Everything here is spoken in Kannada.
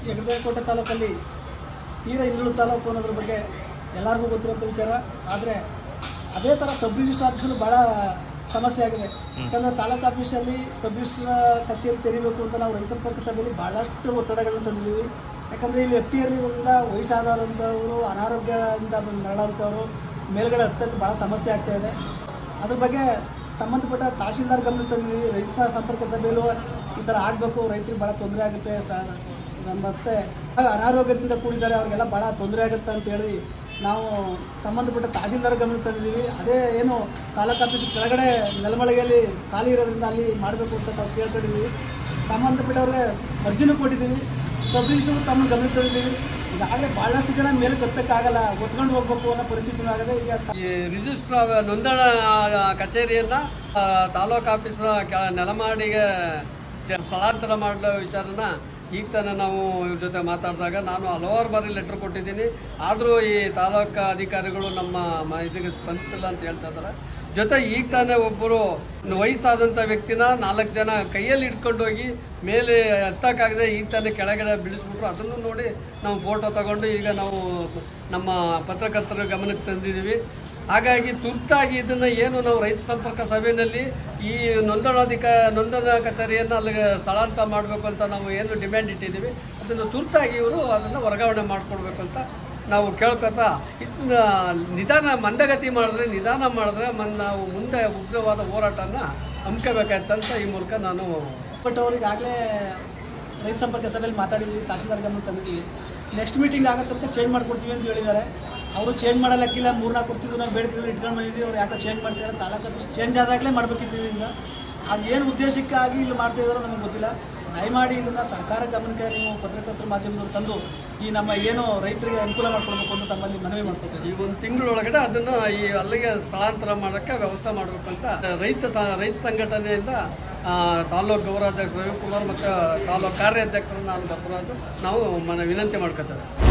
ಯಗದೇಕೋಟೆ ತಾಲೂಕಲ್ಲಿ ತೀರಾ ಹಿಂದುಳಿದ ತಾಲೂಕು ಅನ್ನೋದ್ರ ಬಗ್ಗೆ ಎಲ್ಲರಿಗೂ ಗೊತ್ತಿರೋಂಥ ವಿಚಾರ ಆದರೆ ಅದೇ ಥರ ಸಬ್ ರಿಜಿಸ್ಟರ್ ಆಫೀಸಲ್ಲೂ ಭಾಳ ಸಮಸ್ಯೆ ಆಗಿದೆ ಯಾಕಂದರೆ ತಾಲೂಕು ಆಫೀಸಲ್ಲಿ ಸಬ್ ರಿಜಿಸ್ಟ್ರ ಕಚೇರಿ ತೆರಿಬೇಕು ಅಂತ ನಾವು ರೈತ ಸಂಪರ್ಕ ಸಭೆಯಲ್ಲಿ ಭಾಳಷ್ಟು ಒತ್ತಡಗಳನ್ನು ತಂದಿದ್ದೀವಿ ಯಾಕಂದರೆ ಇಲ್ಲಿ ಎಫ್ ಟಿ ಇರೋದ್ರಿಂದ ವಯಸ್ಸಾದವರಂಥವರು ಅನಾರೋಗ್ಯದಿಂದ ಬಂದು ನರಳಂಥವ್ರು ಮೇಲ್ಗಡೆ ಹತ್ತಕ್ಕೆ ಭಾಳ ಸಮಸ್ಯೆ ಆಗ್ತಾ ಇದೆ ಅದ್ರ ಬಗ್ಗೆ ಸಂಬಂಧಪಟ್ಟ ತಹಶೀಲ್ದಾರ್ ಗಮನ ತಂದಿದ್ದೀವಿ ರೈತ ಸಂಪರ್ಕ ಸಭೆಯಲ್ಲೂ ಈ ಥರ ಆಗಬೇಕು ರೈತರಿಗೆ ಭಾಳ ತೊಂದರೆ ಆಗುತ್ತೆ ಸ ಮತ್ತು ಅನಾರೋಗ್ಯದಿಂದ ಕೂಡಿದ್ದಾರೆ ಅವ್ರಿಗೆಲ್ಲ ಭಾಳ ತೊಂದರೆ ಆಗುತ್ತೆ ಅಂತೇಳಿ ನಾವು ಸಂಬಂಧಪಟ್ಟ ತಹಶೀಲ್ದಾರ್ ಗಮನ ತಂದಿದ್ದೀವಿ ಅದೇ ಏನು ತಾಲೂಕು ಆಫೀಸ್ ಕೆಳಗಡೆ ನೆಲಮಳಗೆಯಲ್ಲಿ ಖಾಲಿ ಇರೋದ್ರಿಂದ ಅಲ್ಲಿ ಮಾಡಬೇಕು ಅಂತ ನಾವು ಕೇಳ್ಕೊಂಡಿದ್ದೀವಿ ಸಂಬಂಧಪಟ್ಟವ್ರಿಗೆ ಅರ್ಜಿನೂ ಕೊಟ್ಟಿದ್ದೀವಿ ಸಬ್ ರಿಜಿಸ್ಟ್ರು ತಮ್ಮ ಗಮನ ತಂದಿದ್ದೀವಿ ಈಗಾಗಲೇ ಭಾಳಷ್ಟು ಜನ ಮೇಲೆ ಗೊತ್ತಕ್ಕಾಗಲ್ಲ ಒತ್ಕೊಂಡು ಹೋಗ್ಬೇಕು ಅನ್ನೋ ಪರಿಸ್ಥಿತಿನೂ ಆಗದೆ ಈಗ ಈ ರಿಜಿಸ್ಟ್ರ್ ನೋಂದಣಾ ಕಚೇರಿಯನ್ನು ತಾಲೂಕು ಆಫೀಸ್ನ ಕೆ ನೆಲಮಾಡಿಗೆ ಚ- ಸ್ಥಳಾಂತರ ಮಾಡೋ ವಿಚಾರನ ಈಗ ತಾನೇ ನಾವು ಇವ್ರ ಜೊತೆ ಮಾತಾಡಿದಾಗ ನಾನು ಹಲವಾರು ಬಾರಿ ಲೆಟ್ರ್ ಕೊಟ್ಟಿದ್ದೀನಿ ಆದರೂ ಈ ತಾಲೂಕು ಅಧಿಕಾರಿಗಳು ನಮ್ಮ ಮ- ಇದಕ್ಕೆ ಸ್ಪಂದಿಸಿಲ್ಲ ಅಂತ ಹೇಳ್ತಾ ಇದ್ದಾರೆ ಜೊತೆ ಈಗ ತಾನೇ ಒಬ್ಬರು ವಯಸ್ಸಾದಂಥ ವ್ಯಕ್ತಿನ ನಾಲ್ಕು ಜನ ಕೈಯಲ್ಲಿ ಹಿಡ್ಕೊಂಡು ಹೋಗಿ ಮೇಲೆ ಹತ್ತಕ್ಕಾಗದೆ ಈಗ ತಾನೇ ಕೆಳಗಡೆ ಬಿಡಿಸ್ಬಿಟ್ರು ಅದನ್ನು ನೋಡಿ ನಾವು ಫೋಟೋ ತಗೊಂಡು ಈಗ ನಾವು ನಮ್ಮ ಪತ್ರಕರ್ತರ ಗಮನಕ್ಕೆ ತಂದಿದ್ದೀವಿ ಹಾಗಾಗಿ ತುರ್ತಾಗಿ ಇದನ್ನು ಏನು ನಾವು ರೈತ ಸಂಪರ್ಕ ಸಭೆಯಲ್ಲಿ ಈ ನೋಂದಣಾಧಿಕ ನೋಂದಣಾ ಕಚೇರಿಯನ್ನು ಅಲ್ಲಿಗೆ ಸ್ಥಳಾಂತರ ಮಾಡಬೇಕು ಅಂತ ನಾವು ಏನು ಡಿಮ್ಯಾಂಡ್ ಇಟ್ಟಿದ್ದೀವಿ ಅದನ್ನು ತುರ್ತಾಗಿ ಇವರು ಅದನ್ನು ವರ್ಗಾವಣೆ ಮಾಡಿಕೊಡ್ಬೇಕು ಅಂತ ನಾವು ಕೇಳ್ಕೊತಾ ಇದನ್ನ ನಿಧಾನ ಮಂದಗತಿ ಮಾಡಿದ್ರೆ ನಿಧಾನ ಮಾಡಿದ್ರೆ ಮನ್ ನಾವು ಮುಂದೆ ಉಗ್ರವಾದ ಹೋರಾಟನ ಹಮ್ಕೋಬೇಕಾಯ್ತಂತ ಈ ಮೂಲಕ ನಾನು ಬಟ್ ಅವ್ರು ಈಗಾಗಲೇ ರೈತ ಸಂಪರ್ಕ ಸಭೆಯಲ್ಲಿ ಮಾತಾಡಿದ್ವಿ ತಹಶೀಲ್ದಾರ್ ಗಮನ ತಂದಿದ್ದೀವಿ ನೆಕ್ಸ್ಟ್ ಮೀಟಿಂಗ್ ಆಗೋ ತನಕ ಚೇಂಜ್ ಮಾಡ್ಕೊಡ್ತೀವಿ ಅಂತ ಹೇಳಿದ್ದಾರೆ ಅವರು ಚೇಂಜ್ ಮಾಡಲಕ್ಕಿಲ್ಲ ಮೂರ್ನಾಲ್ಕು ವರ್ಷದಿಂದ ನಾವು ಬೇಡಿಕೆಗಳು ಇಟ್ಕೊಂಡು ಬಂದಿದ್ದೀವಿ ಅವ್ರು ಯಾಕೋ ಚೇಂಜ್ ಮಾಡ್ತಾರೆ ತಾಲೂಕು ಆಫೀಸ್ ಚೇಂಜ್ ಆದಾಗಲೇ ಮಾಡಬೇಕಿತ್ತು ಇದರಿಂದ ಅದು ಏನು ಉದ್ದೇಶಕ್ಕಾಗಿ ಇಲ್ಲಿ ಮಾಡ್ತಾ ಇದ್ದಾರೋ ನಮಗೆ ಗೊತ್ತಿಲ್ಲ ದಯಮಾಡಿ ಇದನ್ನು ಸರ್ಕಾರ ಗಮನಕ್ಕೆ ನೀವು ಪತ್ರಕರ್ತರ ಮಾಧ್ಯಮದವ್ರು ತಂದು ಈ ನಮ್ಮ ಏನು ರೈತರಿಗೆ ಅನುಕೂಲ ಮಾಡಿಕೊಡ್ಬೇಕು ಅಂತ ತಮ್ಮಲ್ಲಿ ಮನವಿ ಮಾಡ್ಕೊತೀವಿ ಈ ಒಂದು ತಿಂಗಳೊಳಗಡೆ ಅದನ್ನು ಈ ಅಲ್ಲಿಗೆ ಸ್ಥಳಾಂತರ ಮಾಡೋಕ್ಕೆ ವ್ಯವಸ್ಥೆ ಮಾಡಬೇಕು ಅಂತ ರೈತ ಸ ರೈತ ಸಂಘಟನೆಯಿಂದ ಆ, ತಾಲೂಕು ಗೌರವಾಧ್ಯಕ್ಷ ರವಿಕುಮಾರ್ ಮತ್ತು ತಾಲೂಕು ಕಾರ್ಯಾಧ್ಯಕ್ಷರು ನಾನು ಬಸವರಾಜು ನಾವು ಮನ ವಿನಂತಿ ಮಾಡ್ಕೊತೇವೆ